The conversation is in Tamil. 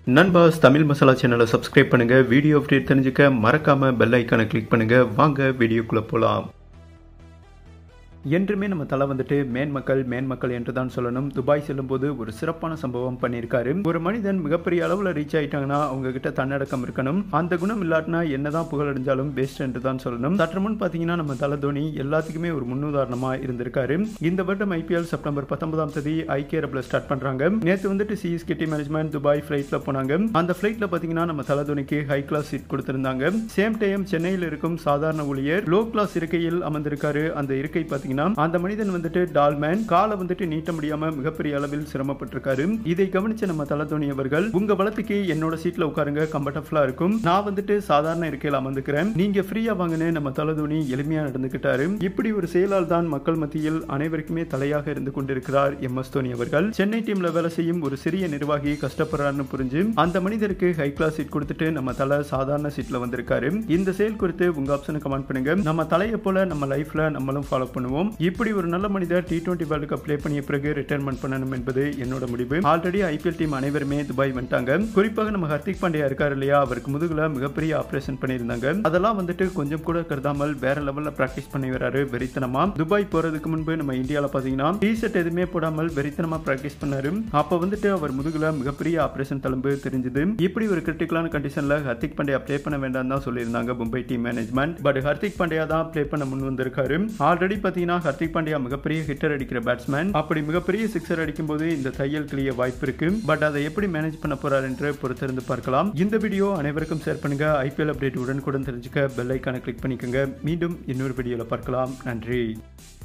நண்பாஸ் தமிழ் மசாலா சேனலை சப்ஸ்கிரைப் பண்ணுங்க வீடியோ அப்டேட் தெரிஞ்சுக்க மறக்காம பெல் ஐக்கானை கிளிக் பண்ணுங்க வாங்க வீடியோக்குள்ள போலாம் என்றுமே நம்ம தலை வந்துட்டு மேன் மக்கள் மேன் மக்கள் என்று தான் சொல்லணும் துபாய் செல்லும்போது ஒரு சிறப்பான சம்பவம் பண்ணியிருக்காரு ஒரு மனிதன் மிகப்பெரிய அளவில் ரீச் ஆயிட்டாங்கன்னா அவங்க கிட்ட தன்னடக்கம் இருக்கணும் அந்த குணம் இல்லாட்டினா என்னதான் புகழடைஞ்சாலும் பெஸ்ட் என்று தான் சொல்லணும் சற்று முன் பார்த்தீங்கன்னா நம்ம தலை தோனி எல்லாத்துக்குமே ஒரு முன்னுதாரணமா இருந்திருக்காரு இந்த வருடம் ஐபிஎல் செப்டம்பர் பத்தொன்பதாம் தேதி ஐக்கிய அரபில் ஸ்டார்ட் பண்றாங்க நேற்று வந்துட்டு சிஎஸ்கேடி மேனேஜ்மெண்ட் துபாய் ஃபிளைட்ல போனாங்க அந்த ஃபிளைட்ல பார்த்தீங்கன்னா நம்ம தலை தோனிக்கு ஹை கிளாஸ் சீட் கொடுத்திருந்தாங்க சேம் டைம் சென்னையில் இருக்கும் சாதாரண ஊழியர் லோ கிளாஸ் இருக்கையில் அமர்ந்திருக்காரு அந்த இருக்கை பார்த்தீங்கன்னா அந்த மனிதன் வந்துட்டு டால்மேன் காலை வந்துட்டு நீட்ட முடியாம மிகப்பெரிய அளவில் சிரமப்பட்டிருக்காரு இதை கவனிச்ச நம்ம தலதோனி அவர்கள் உங்க பலத்துக்கு என்னோட சீட்ல உட்காருங்க கம்ஃபர்டபுளா இருக்கும் நான் வந்துட்டு சாதாரண இருக்கையில் அமர்ந்துக்கிறேன் நீங்க ஃப்ரீயா வாங்கினு நம்ம தலதோனி எளிமையா நடந்துகிட்டாரு இப்படி ஒரு செயலால் தான் மக்கள் மத்தியில் அனைவருக்குமே தலையாக இருந்து கொண்டிருக்கிறார் எம் எஸ் தோனி அவர்கள் சென்னை டீம்ல வேலை செய்யும் ஒரு சிறிய நிர்வாகி கஷ்டப்படுறாருன்னு புரிஞ்சு அந்த மனிதருக்கு ஹை கிளாஸ் சீட் கொடுத்துட்டு நம்ம தலை சாதாரண சீட்ல வந்திருக்காரு இந்த செயல் குறித்து உங்க ஆப்ஷனை கமெண்ட் பண்ணுங்க நம்ம தலையை போல நம்ம லைஃப்ல நம்மளும் ஃபாலோ பண்ணுவோம் இப்படி ஒரு நல்ல மனிதர் T twenty world cup play பண்ணிய பிறகு ரிட்டைர்மெண்ட் பண்ணணும் என்பது என்னோட முடிவு ஆல்ரெடி ஐபிஎல் டீம் அனைவருமே துபாய் வந்துட்டாங்க குறிப்பாக நம்ம ஹர்திக் பாண்டியா இருக்காரு இல்லையா அவருக்கு முதுகுல மிகப்பெரிய ஆபரேஷன் பண்ணியிருந்தாங்க அதெல்லாம் வந்துட்டு கொஞ்சம் கூட கருதாமல் வேற லெவல்ல பிராக்டிஸ் பண்ணி வராரு வெறித்தனமா துபாய் போறதுக்கு முன்பு நம்ம இந்தியாவில் பாத்தீங்கன்னா டி ஷர்ட் எதுவுமே போடாமல் வெறித்தனமா பிராக்டிஸ் பண்ணாரு அப்ப வந்துட்டு அவர் முதுகுல மிகப்பெரிய ஆபரேஷன் தழும்பு தெரிஞ்சது இப்படி ஒரு கிரிட்டிக்கலான கண்டிஷன்ல ஹர்திக் பாண்டியா ப்ளே பண்ண வேண்டாம் தான் சொல்லியிருந்தாங்க Mumbai team management but Hardik Pandya தான் ப்ளே பண்ண முன் வந்திருக்காரு ஆல்ரெடி பாத்தீங்கன்னா ஹர்திக் பாண்டியா மிகப்பெரிய ஹிட்டர் அடிக்கிற பேட்ஸ்மேன் அப்படி மிகப்பெரிய சிக்ஸர் அடிக்கும் போது இந்த தையல் கிளிய வாய்ப்பு இருக்கு பட் அதை எப்படி மேனேஜ் பண்ண போறார் என்று பொறுத்திருந்து பார்க்கலாம் இந்த வீடியோ அனைவருக்கும் ஷேர் பண்ணுங்க ஐபிஎல் அப்டேட் உடனுக்குடன் தெரிஞ்சுக்க பெல் ஐக்கானை கிளிக் பண்ணிக்கோங்க மீண்டும் இன்னொரு வீடியோல பார்க்கலாம் நன்றி